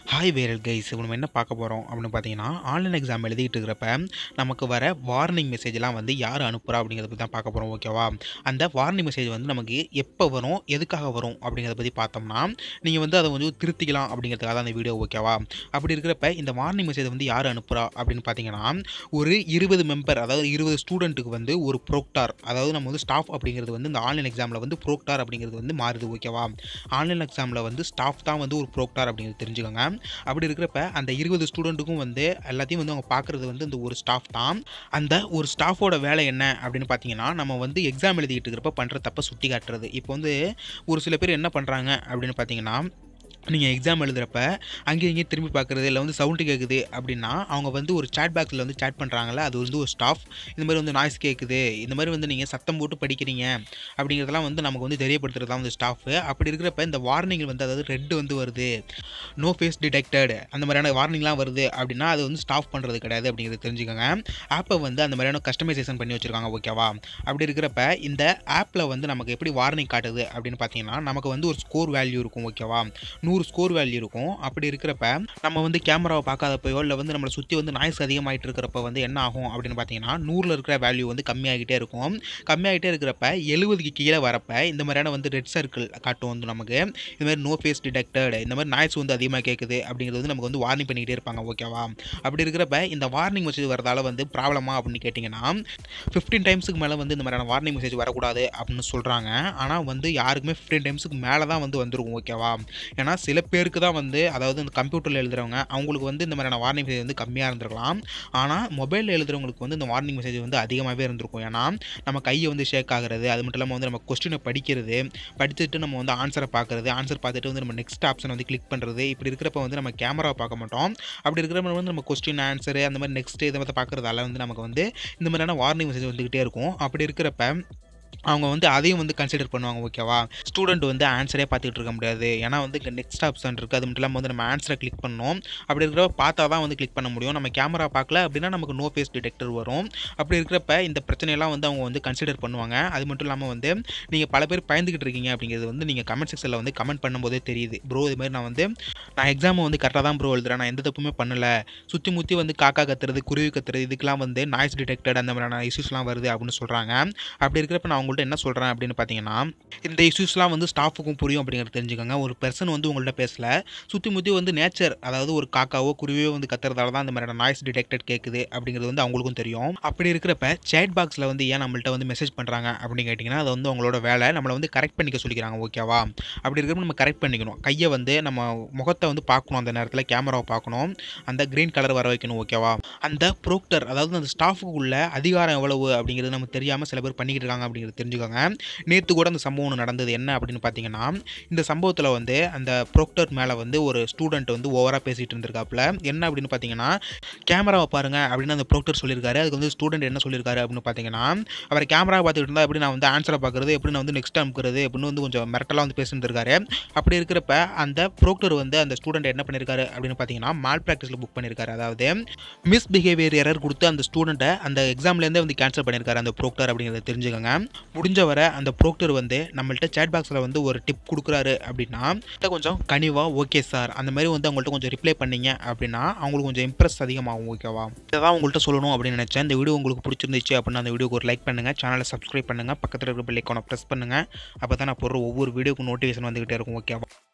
hi வேரல் guys இப்போ நம்ம என்ன பார்க்க போகிறோம் அப்படின்னு பார்த்தீங்கன்னா ஆன்லைன் எக்ஸாம் எழுதிட்டு இருக்கிறப்ப நமக்கு வர வார்னிங் மெசேஜ்லாம் வந்து யார் அனுப்புகிறா அப்படிங்கிறத பற்றி தான் பார்க்க போகிறோம் ஓகேவா அந்த வார்னிங் மெசேஜ் வந்து நமக்கு எப்போ வரும் எதுக்காக வரும் அப்படிங்கிறத பற்றி பார்த்தோம்னா நீங்கள் வந்து அதை வந்து திருத்திக்கலாம் அப்படிங்கிறதுக்காக தான் அந்த வீடியோ ஓகேவா அப்படி இருக்கிறப்ப இந்த வார்னிங் மெசேஜ் வந்து யார் அனுப்புகிறா அப்படின்னு பார்த்தீங்கன்னா ஒரு இருபது மெம்பர் அதாவது இருபது ஸ்டூடெண்ட்டுக்கு வந்து ஒரு ப்ரோக்டார் அதாவது நம்ம வந்து ஸ்டாஃப் அப்படிங்கிறது வந்து இந்த ஆன்லைன் எக்ஸாமில் வந்து ப்ரோக்டார் அப்படிங்கிறது வந்து மாறுது ஓகேவா ஆன்லைன் எக்ஸாமில் வந்து ஸ்டாஃப் தான் வந்து ஒரு ப்ரோக்டார் அப்படிங்கிறது தெரிஞ்சுக்கோங்க அப்படி இருக்கிறப்ப அந்த இருபது ஸ்டூடெண்ட்டுக்கும் வந்து எல்லாத்தையும் வந்து அவங்க பார்க்குறது வந்து இந்த ஒரு ஸ்டாஃப் தான் அந்த ஒரு ஸ்டாஃபோட வேலை என்ன அப்படின்னு பார்த்தீங்கன்னா நம்ம வந்து எக்ஸாம் எழுதிக்கிட்டு இருக்கிறப்ப பண்ணுற தப்பை சுட்டி காட்டுறது இப்போ வந்து ஒரு சில பேர் என்ன பண்ணுறாங்க அப்படின்னு பார்த்தீங்கன்னா நீங்கள் எக்ஸாம் எழுதுகிறப்ப அங்கேயும் இங்கேயும் திரும்பி பார்க்குறது இல்லை வந்து சவுண்டு கேட்குது அப்படின்னா அவங்க வந்து ஒரு சேட் பாக்ஸில் வந்து சேட் பண்ணுறாங்கல்ல அது வந்து ஒரு ஸ்டாஃப் இந்த மாதிரி வந்து நாய்ஸ் கேட்குது இந்த மாதிரி வந்து நீங்கள் சத்தம் போட்டு படிக்கிறீங்க அப்படிங்கிறதெல்லாம் வந்து நமக்கு வந்து தெரியப்படுத்துறது தான் வந்து ஸ்டாஃபு அப்படி இருக்கிறப்ப இந்த வார்னிங் வந்து அதாவது ரெட் வந்து வருது நோ ஃபேஸ் டிடெக்டட் அந்த மாதிரியான வார்னிங்லாம் வருது அப்படின்னா அது வந்து ஸ்டாஃப் பண்ணுறது கிடையாது அப்படிங்கிறது தெரிஞ்சுக்கோங்க ஆப்பை வந்து அந்த மாதிரியான கஸ்டமைசேஷன் பண்ணி வச்சுருக்காங்க ஓகேவா அப்படி இருக்கிறப்ப இந்த ஆப்பில் வந்து நமக்கு எப்படி வார்னிங் காட்டுது அப்படின்னு பார்த்தீங்கன்னா நமக்கு வந்து ஒரு ஸ்கோர் வேல்யூ இருக்கும் ஓகேவா நூறு ஸ்கோர் வேல்யூ இருக்கும் அப்படி இருக்கிறப்ப நம்ம வந்து கேமராவை பார்க்காதப்பையோ இல்லை வந்து நம்மளை சுற்றி வந்து நாய்ஸ் அதிகமாகிட்டு இருக்கிறப்ப வந்து என்ன ஆகும் அப்படின்னு பார்த்தீங்கன்னா நூறில் இருக்கிற வேல்யூ வந்து கம்மியாகிட்டே இருக்கும் கம்மியாகிட்டே இருக்கிறப்ப எழுபதுக்கு கீழே வரப்ப இந்த மாதிரியான வந்து ரெட் சர்க்கிள் காட்டும் வந்து நமக்கு இந்த மாதிரி நோ ஃபேஸ் டிடெக்டட் இந்த மாதிரி நாய்ஸ் வந்து அதிகமாக கேட்குது அப்படிங்கிறது வந்து நமக்கு வந்து வார்னிங் பண்ணிக்கிட்டே இருப்பாங்க ஓகேவா அப்படி இருக்கிறப்ப இந்த வார்னிங் மெசேஜ் வரதால வந்து ப்ராப்ளமா அப்படின்னு கேட்டிங்கன்னா ஃபிஃப்டீன் டைம்ஸுக்கு மேலே வந்து இந்த மாதிரியான வார்னிங் மெசேஜ் வரக்கூடாது அப்படின்னு சொல்கிறாங்க ஆனால் வந்து யாருக்குமே ஃபிஃப்டீன் டைம்ஸுக்கு மேலே தான் வந்து வந்துருக்கும் ஓகேவா ஏன்னா சில பேருக்கு தான் வந்து அதாவது இந்த கம்ப்யூட்டரில் எழுதுறவங்க அவங்களுக்கு வந்து இந்த மாதிரியான வார்னிங் மெசேஜ் வந்து கம்மியாக இருந்திருக்கலாம் ஆனால் மொபைலில் எழுதுறவங்களுக்கு வந்து இந்த வார்னிங் மெசேஜ் வந்து அதிகமாகவே இருந்திருக்கும் ஏன்னா நம்ம கையை வந்து ஷேக் ஆகிறது அது மட்டும் இல்லாமல் வந்து நம்ம கொஸ்டினை படிக்கிறது படிச்சுட்டு நம்ம வந்து ஆன்சரை பார்க்குறது ஆன்சர் பார்த்துட்டு வந்து நம்ம நெக்ஸ்ட் ஆப்ஷன் வந்து கிளிக் பண்ணுறது இப்படி இருக்கிறப்ப வந்து நம்ம கேமரா பார்க்க மாட்டோம் அப்படி இருக்கிறப்ப வந்து நம்ம கொஸ்டின் ஆன்சரு அந்த மாதிரி நெக்ஸ்ட் இதை மாதிரி பார்க்குறதால வந்து நமக்கு வந்து இந்த மாதிரியான வார்னிங் மெசேஜ் வந்துக்கிட்டே இருக்கும் அப்படி இருக்கிறப்ப அவங்க வந்து அதையும் வந்து கன்சிடர் பண்ணுவாங்க ஓகேவா ஸ்டூடெண்ட் வந்து ஆன்சரே பார்த்துட்டு இருக்க முடியாது ஏன்னா வந்து இங்கே நெக்ஸ்ட் ஆப்ஷன் இருக்குது அது மட்டும் இல்லாமல் வந்து நம்ம ஆன்சரை கிளிக் பண்ணணும் அப்படி இருக்கிறப்ப பார்த்தா தான் வந்து கிளிக் பண்ண முடியும் நம்ம கேமரா பார்க்கல அப்படின்னா நமக்கு நோ ஃபேஸ் டிடெக்டர் வரும் அப்படி இருக்கிறப்ப இந்த பிரச்சனையெல்லாம் வந்து அவங்க வந்து கன்சிடர் பண்ணுவாங்க அது மட்டும் இல்லாமல் வந்து நீங்கள் பல பேர் பயந்துக்கிட்டு இருக்கீங்க அப்படிங்கிறது வந்து நீங்கள் கமெண்ட் செக்ஷனில் வந்து கமெண்ட் பண்ணும்போதே தெரியுது ப்ரோ இது மாதிரி நான் வந்து நான் எக்ஸாமை வந்து கரெக்டாக தான் ப்ரோ எழுதுறேன் நான் எந்த தப்புமே பண்ணலை சுற்றி முற்றி வந்து காக்கா கத்துறது குருவி கத்துறது இதுக்கெல்லாம் வந்து நாய்ஸ் டிடெக்டட் அந்த மாதிரியான இஷ்யூஸ்லாம் வருது அப்படின்னு சொல்கிறாங்க அப்படி இருக்கிறப்ப நான் உங்கள்கிட்ட என்ன சொல்கிறேன் அப்படின்னு பார்த்தீங்கன்னா இந்த இஷ்யூஸ்லாம் வந்து ஸ்டாஃபுக்கும் புரியும் அப்படிங்கிறது தெரிஞ்சுக்கோங்க ஒரு பர்சன் வந்து உங்கள்கிட்ட பேசல சுற்றி முற்றி வந்து நேச்சர் அதாவது ஒரு காக்காவோ குருவியோ வந்து கத்துறதால தான் அந்த மாதிரியான நாய்ஸ் டிடெக்டட் கேட்குது அப்படிங்கிறது வந்து அவங்களுக்கும் தெரியும் அப்படி இருக்கிறப்ப சேட் பாக்ஸில் வந்து ஏன் நம்மள்ட்ட வந்து மெசேஜ் பண்ணுறாங்க அப்படின்னு கேட்டிங்கன்னா அது வந்து அவங்களோட வேலை நம்மளை வந்து கரெக்ட் பண்ணிக்க சொல்லிக்கிறாங்க ஓகேவா அப்படி இருக்கிறப்ப நம்ம கரெக்ட் பண்ணிக்கணும் கையை வந்து நம்ம முகத்தை வந்து பார்க்கணும் அந்த நேரத்தில் கேமராவை பார்க்கணும் அந்த க்ரீன் கலர் வர வைக்கணும் ஓகேவா அந்த ப்ரோக்டர் அதாவது அந்த ஸ்டாஃபுக்குள்ள அதிகாரம் எவ்வளவு அப்படிங்கிறது நமக்கு தெரியாமல் சில பேர் பண்ணிக்கிட்டு இருக்காங்க அப்படிங்கிறது தெரிஞ்சுக்கோங்க நேற்று கூட அந்த சம்பவம் ஒன்று நடந்தது என்ன அப்படின்னு பார்த்தீங்கன்னா இந்த சம்பவத்தில் வந்து அந்த ப்ரோக்டர் மேலே வந்து ஒரு ஸ்டூடெண்ட் வந்து ஓவராக பேசிகிட்டு இருந்திருக்காப்புல என்ன அப்படின்னு பார்த்தீங்கன்னா கேமராவை பாருங்க அப்படின்னு அந்த ப்ரோக்டர் சொல்லியிருக்காரு அதுக்கு வந்து ஸ்டூடெண்ட் என்ன சொல்லியிருக்காரு அப்படின்னு பார்த்தீங்கன்னா அவர் கேமரா பார்த்துட்டு இருந்தால் எப்படி நான் வந்து ஆன்சரை பார்க்குறது எப்படி நான் வந்து நெக்ஸ்ட் அமுக்கிறது அப்படின்னு வந்து கொஞ்சம் மிரட்டலாக வந்து பேசியிருந்திருக்காரு அப்படி இருக்கிறப்ப அந்த ப்ரோக்டர் வந்து அந்த ஸ்டூடெண்ட் என்ன பண்ணியிருக்காரு அப்படின்னு பார்த்தீங்கன்னா மால் ப்ராக்டிஸில் புக் பண்ணியிருக்காரு அதாவது மிஸ் பிஹேவியர் எரர் கொடுத்து அந்த ஸ்டூடெண்ட்டை அந்த எக்ஸாம்லேருந்தே வந்து கேன்சல் பண்ணியிருக்காரு அந்த ப்ரோக்டர் அப்படிங்கிறத தெரிஞ்சுக்கோங்க முடிஞ்ச வரை அந்த ப்ரோக்டர் வந்து நம்மள்ட்ட சேட் பாக்ஸில் வந்து ஒரு டிப் கொடுக்குறாரு அப்படின்னா கொஞ்சம் கனிவாக ஓகே சார் அந்த மாதிரி வந்து அவங்கள்ட்ட கொஞ்சம் ரிப்ளை பண்ணீங்க அப்படின்னா அவங்களுக்கு கொஞ்சம் இம்ப்ரெஸ் அதிகமாகும் ஓகேவா இதை தான் உங்கள்கிட்ட சொல்லணும் அப்படின்னு நினச்சேன் இந்த வீடியோ உங்களுக்கு பிடிச்சிருந்துச்சு அப்படின்னா அந்த வீடியோக்கு ஒரு லைக் பண்ணுங்கள் சேனலை சப்ஸ்கிரைப் பண்ணுங்கள் பக்கத்தில் இருக்கிற பெல் ஐக்கானை ப்ரெஸ் பண்ணுங்கள் அப்போ தான் நான் போடுற ஒவ்வொரு வீடியோக்கும் நோட்டிஃபிகேஷன் வந்துகிட்டே இருக்கும் ஓகேவா